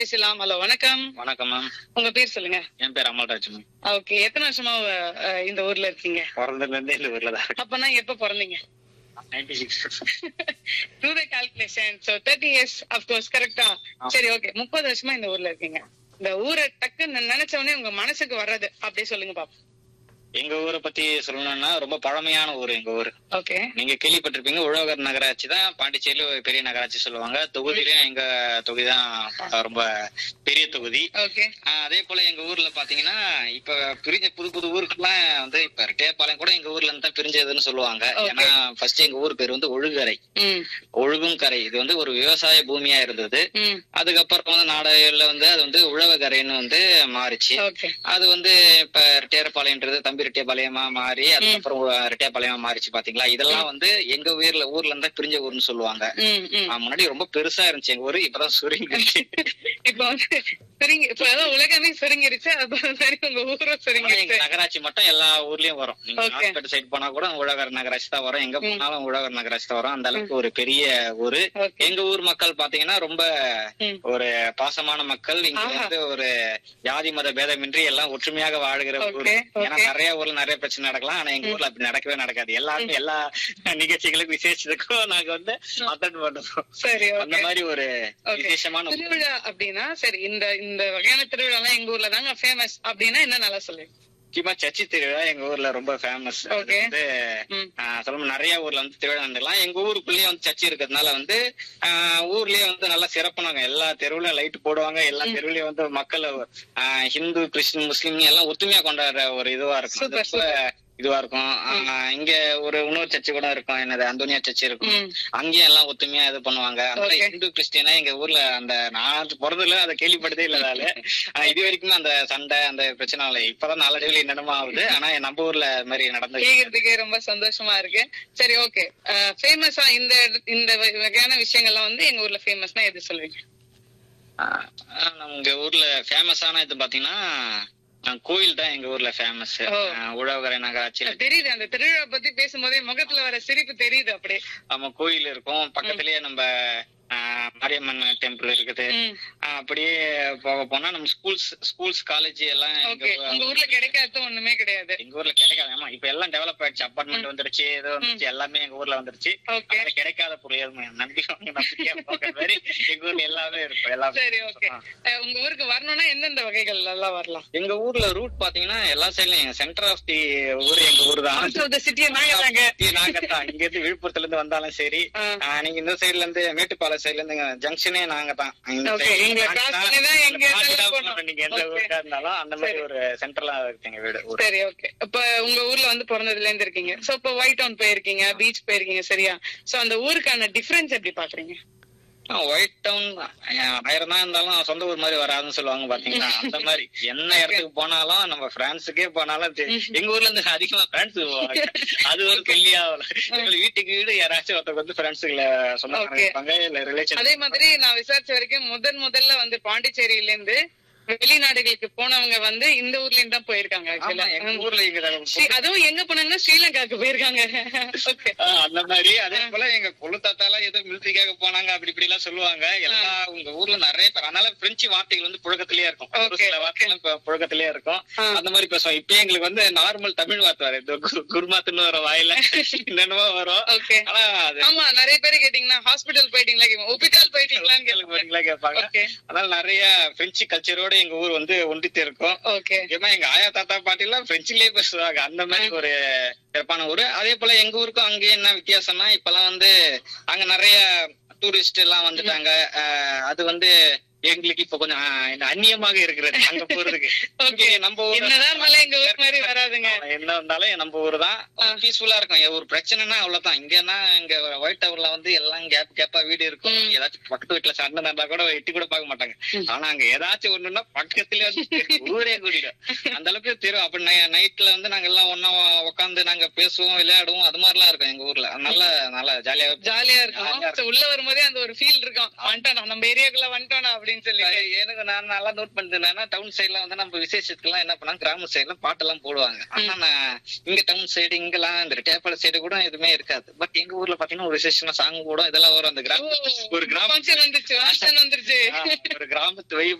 பேசலாம் ஹலோ வணக்கம் வணக்கம் மேம் உங்க பேர் சொல்லுங்க என் பேர் அமல்ராஜ் மேம் ஓகே எத்தனை வருஷமா அஹ், இந்த ஊர்ல இருக்கீங்க பிறந்ததுல இருந்தே இந்த ஊர்ல தான் இருக்கேன் அப்பனா எப்ப பிறந்தீங்க ninety six to the calculation so thirty years of course கரெக்டா சரி ஓகே முப்பது வருஷமா இந்த ஊர்ல இருக்கீங்க இந்த ஊரை டக்குன்னு நினைச்ச உடனே உங்க மனசுக்கு வர்றது அப்படியே சொல்லுங்க பாப்போம் எங்க ஊரை பத்தி சொல்லணும்னா ரொம்ப பழமையான ஊர் எங்க ஊர் ஓகே நீங்க கேள்விப்பட்டிருப்பீங்க உழவர் நகராட்சி தான் பாண்டிச்சேரியில ஒரு பெரிய நகராட்சி சொல்லுவாங்க தொகுதியிலயும் எங்க தொகுதி தான் ரொம்ப பெரிய தொகுதி ஓகே ஆஹ் அதே போல எங்க ஊர்ல பாத்தீங்கன்னா இப்ப பிரிஞ்ச புது புது ஊருக்குலாம் வந்து இப்ப ரெட்டையப்பாளையம் கூட எங்க ஊர்ல இருந்து தான் பிரிஞ்சதுன்னு சொல்லுவாங்க Okay. ஏன்னா ஃபர்ஸ்ட் எங்க ஊர் பேர் வந்து ஒழுகரை ம் ஒழுகும் கரை இது வந்து ஒரு விவசாய பூமியா இருந்தது ம் அதுக்கப்புறம் வந்து நாடையில வந்து அது வந்து உழவகரைன்னு வந்து மாறிச்சு ஓகே அது வந்து இப்ப ரெட்டையரப்பாளையன்றது தம்பி ரெட்டையபாளையமா மாறி அதுக்கப்புறம் உ- ரெட்டையபாளையமா மாறிச்சு பாத்தீங்களா இதெல்லாம் வந்து எங்க ஊர்ல ஊர்ல இருந்தா பிரிஞ்ச ஊர்னு சொல்லுவாங்க ம் ம் ஆஹ் முன்னாடி ரொம்ப பெருசா இருந்துச்சு எங்க ஊரு இப்பதான் சுருங்கிடுச்சு இப்ப வந்து சுருங்கி இப்ப அதான் உலகமே சுருங்கிருச்சு அது மாதிரி உங்க ஊரும் ஆனா எங்க சுருங்கிருச்சு நகராட்சி மட்டும் எல்லா ஊர்லயும் வரும் நீங்க Okay. ஹாஸ்பிட்டல் சைடு போனா கூட உழவர் நகராட்சி தான் வரும் எங்க போனாலும் உழவர் நகராட்சி தான் வரும் அந்த அளவுக்கு ஒரு பெரிய ஊரு ஓகே எங்க ஊர் மக்கள் பாத்தீங்கன்னா ரொம்ப ம் ஒரு பாசமான மக்கள் இங்க ஆஹா. வந்து ஒரு ஜாதி மத பேதமின்றி எல்லாம் ஒற்றுமையாக வாழுகிற ஊர் Okay, ஏன்னா okay. நிறைய ஊர்ல நிறைய பிரச்சனை நடக்கலாம் ஆனா எங்க ஊர்ல அப்படி நடக்கவே நடக்காது எல்லாருமே எல்லா நிகழ்ச்சிகளுக்கும் விசேஷத்துக்கும் நாங்க வந்து அட்டன் பண்ணுவோம் சரி அந்த ஓகே மாதிரி ஒரு Okay. விசேஷமான ஊர். திருவிழா அப்படின்னா சரி இந்த இந்த வகையான திருவிழா எல்லாம் எங்க ஊர்ல தாங்க ஃபேமஸ் அப்படின்னா என்ன நல்லா சொல்லுங்க முக்கியமா சர்ச்சி திருவிழா எங்க ஊர்ல ரொம்ப ஃபேமஸ் Okay. வந்து ம். ஆஹ் சொல்லணும் நிறைய ஊர்ல வந்து திருவிழா வந்துடலாம் எங்க ஊருக்குள்ளேயே வந்து சர்ச்சி இருக்கிறதுனால வந்து ஆஹ் ஊர்லயே வந்து நல்லா சிறப்புனாங்க எல்லா தெருவுலயும் லைட் போடுவாங்க எல்லா தெருவுலயும் வந்து மக்கள் ஆஹ் ஹிந்து கிறிஸ்டின் முஸ்லீம் எல்லாம் ஒத்துமையா கொண்டாடுற ஒரு இதுவா இருக்கும் Super, அது ரொம்ப இதுவா இருக்கும் ஆஹ் இங்க ஒரு இன்னொரு சர்ச்சு கூட இருக்கும் என்னது அந்தோனியா சர்ச் இருக்கும் ம். அங்கேயும் எல்லாம் ஒத்துமையா இது பண்ணுவாங்க அந்த மாதிரி Okay. ஹிந்து கிறிஸ்டியனா எங்க ஊர்ல அந்த நான் பிறந்ததுல அதை கேள்விப்பட்டதே இல்லதால ஆனா இது வரைக்குமே அந்த சண்டை அந்த பிரச்சனை இல்லை இப்பதான் நாளடைவில் என்னென்னமோ ஆகுது ஆனா நம்ம ஊர்ல அது மாதிரி நடந்து கேக்குறதுக்கே ரொம்ப சந்தோஷமா இருக்கு சரி ஓகே ஃபேமஸா இந்த இடத்து- இந்த வ- வகையான விஷயங்கள்லாம் வந்து எங்க ஊர்ல ஃபேமஸ்னா எது சொல்லுவீங்க ஆஹ் ஆஹ் நம்ம ஊர்ல ஃபேமஸான இது பாத்தீங்கன்னா ஆஹ் கோயில் தான் எங்க ஊர்ல ஃபேமஸ் ஓ. உழவகரை நகராட்சியில தெரியுது அந்த திருவிழா பத்தி பேசும்போதே முகத்துல வர சிரிப்பு தெரியுது அப்படியே நம்ம கோயில் இருக்கும் பக்கத்துலயே நம்ம ஆஹ் மாரியம்மன் டெம்பிள் இருக்குது ம். ஆஹ் அப்படியே போக போனா நம்ம ஸ்கூல்ஸ் ஸ்கூல்ஸ் காலேஜ் எல்லாம் எங்க ஓகே ஊ- உங்க ஊர்ல கிடைக்காத ஒண்ணுமே கிடையாது எங்க ஊர்ல கிடைக்காது ஆமா இப்ப எல்லாம் டெவலப் ஆயிடுச்சு அப்பார்ட்மெண்ட் வந்துருச்சு ஏதோ வந்துருச்சு எல்லாமே எங்க ஊர்ல வந்துருச்சு ஓகே அதனால கிடைக்காத பொருள் எதுவுமே நம்பி வாங்க, நம்பிக்கையா போகிற மாதிரி எங்க ஊர்ல எல்லாமே இருக்கும் எல்லாமே சரி ஓகே ஆ. உங்க ஊருக்கு வரணும்னா எந்தெந்த வகைகள் எல்லாம் வரலாம் எங்க ஊர்ல ரூட் பாத்தீங்கன்னா எல்லா சைட்லயும் சென்டர் ஆஃப் தி ஊர் எங்க ஊர் தான் Out of the city நாங்க தாங்க நாங்க தான் இங்க இருந்து விழுப்புரத்துல இருந்து வந்தாலும் சரி ஆ. ஆஹ் நீங்க இந்த சைடுல இருந்து மேட்டுப்பாளையம் சைடுல இருந்து ஜங்ஷனே நாங்க தான் இந்த Okay, side எங்களை நாங்க cross தான். பண்ணி தான் எங்க நாங்க இருந்தாலும் தான் போகணும். போகணும். நீங்க எந்த Okay. ஊருக்கா இருந்தாலும் அந்த மாதிரி சரி. ஒரு சென்ட்ரலா இருக்கு எங்க வீடு ஊர் சரி ஓகே இப்ப உங்க ஊர்ல வந்து பிறந்ததுல இருந்து இருக்கீங்க சோ இப்ப ஒயிட் டவுன் போயிருக்கீங்க பீச் போயிருக்கீங்க சரியா சோ அந்த ஊருக்கான டிஃபரன்ஸ் எப்படி பாக்குறீங்க ஒயிட் டவுன் ஆயிரம் தான் இருந்தாலும் சொந்த ஊர் மாதிரி வராதுன்னு சொல்லுவாங்க பாத்தீங்களா அந்த மாதிரி என்ன இடத்துக்கு போனாலும் நம்ம பிரான்ஸுக்கே போனாலும் தெ- எங்க ஊர்ல இருந்து அதிகமா பிரான்ஸ் போவாங்க அது ஒரு கேள்வியா எங்க வீட்டுக்கு வீடு யாராச்சும் ஒருத்தர் வந்து பிரான்ஸுக்குள்ள சொந்தக்காரங்க Okay. இருப்பாங்க இல்ல ரிலேஷன் அதே மாதிரி நான் விசாரிச்ச வரைக்கும் முதன் முதல்ல வந்து பாண்டிச்சேரியில இருந்து வெளிநாடுகளுக்கு போனவங்க வந்து இந்த ஊர்ல இருந்து தான் போயிருக்காங்க ஆமா, எங்க ஆக்சுவலா ஊர்ல எங்க அதுவும் எங்க போனாங்கன்னா ஸ்ரீலங்காக்கு போயிருக்காங்க ஓகே ஆ, அந்த மாதிரி அதே போல எங்க கொழு தாத்தா எல்லாம் ஏதோ மிலிட்டரிக்காக போனாங்க அப்படி இப்படி எல்லாம் சொல்லுவாங்க எல்லா உங்க ஊர்ல நிறைய பேர் அதனால பிரெஞ்சு வார்த்தைகள் வந்து புழக்கத்திலேயே இருக்கும் ஒரு Okay, சில வார்த்தைகள் இப்ப புழக்கத்திலேயே இருக்கும் ஆ. அந்த மாதிரி பேசுவோம் இப்ப எங்களுக்கு வந்து நார்மல் தமிழ் வார்த்தை வரும் இந்த குரு- குருமாத்துன்னு வர வாயில என்னென்னமோ வரும் ஓகே ஆனா அது ஆமா நிறைய பேர் கேட்டீங்கன்னா ஹாஸ்பிடல் போயிட்டீங்களா ஹாஸ்பிடல் போயிட்டீங்களான்னு கேள்வி கேளுங்க பாத்தீங்களா கேட்பாங்க ஓகே அதனால நிறைய பிரெஞ்சு கல்ச்சரோட எங்க ஊர் வந்து ஒண்டித்து இருக்கும் ஓகே முக்கியமா எங்க ஆயா தாத்தா பாட்டி எல்லாம் பிரெஞ்சுலயே பேசுவாங்க அந்த மாதிரி ஒரு சிறப்பான ஊரு அதே போல எங்க ஊருக்கும் அங்க என்ன வித்தியாசம்னா இப்பெல்லாம் வந்து அங்க நிறைய டூரிஸ்ட் எல்லாம் வந்துட்டாங்க அஹ் அது வந்து எங்களுக்கு இப்ப கொஞ்சம் அஹ், என்ன அந்நியமாக இருக்கிறது அங்க போறதுக்கு ஓகே இங்க நம்ம ஊர் என்னதான் இருந்தாலும் எங்க ஊர் மாதிரி வராதுங்க என்ன வந்தாலும் நம்ம ஊர் தான் பீஸ்ஃபுல்லா இருக்கும் ஒரு பிரச்சனைனா அவ்வளவுதான் இங்கன்னா இங்க ஒயிட் டவர்ல வந்து எல்லாம் கேப் கேப்பா வீடு இருக்கும் ம். ஏதாச்சும் பக்கத்து வீட்டுல சண்டை நடந்தா கூட எட்டி கூட பார்க்க மாட்டாங்க ஆனா அங்க ஏதாச்சும் ஒண்ணுன்னா பக்கத்துல வந்து ஊரே கூடிடும் அந்த அளவுக்கு தெரியும் அப்ப நைட்ல வந்து நாங்க எல்லாம் ஒன்னா உட்காந்து நாங்க பேசுவோம் விளையாடுவோம் அது மாதிரி எல்லாம் இருக்கும் எங்க ஊர்ல நல்ல நல்ல ஜாலியா ஜாலியா இருக்கும் So, உள்ள வரும்போதே அந்த ஒரு ஃபீல் இருக்கும் வந்துட்டோம் நம்ம ஏரியாக்குள்ள வந்துட்டோம் அப்படி அப்படின்னு சொல்லி எனக்கு நான் நல்லா நோட் பண்ணிருந்தேன்னா டவுன் சைடுல வந்து நம்ம விசேஷத்துக்கு எல்லாம் என்ன பண்ணா கிராம சைடுல பாட்டெல்லாம் போடுவாங்க ஆனா நான் இங்க டவுன் சைடு இங்கெல்லாம் இந்த டேப்பாள சைடு கூட எதுவுமே இருக்காது பட் எங்க ஊர்ல பாத்தீங்கன்னா ஒரு விசேஷமா சாங் போடும் இதெல்லாம் வரும் அந்த கிராம ஒரு கிராம ஃபங்க்ஷன் வந்துருச்சு ஃபங்க்ஷன் வந்துருச்சு ஒரு கிராமத்து வை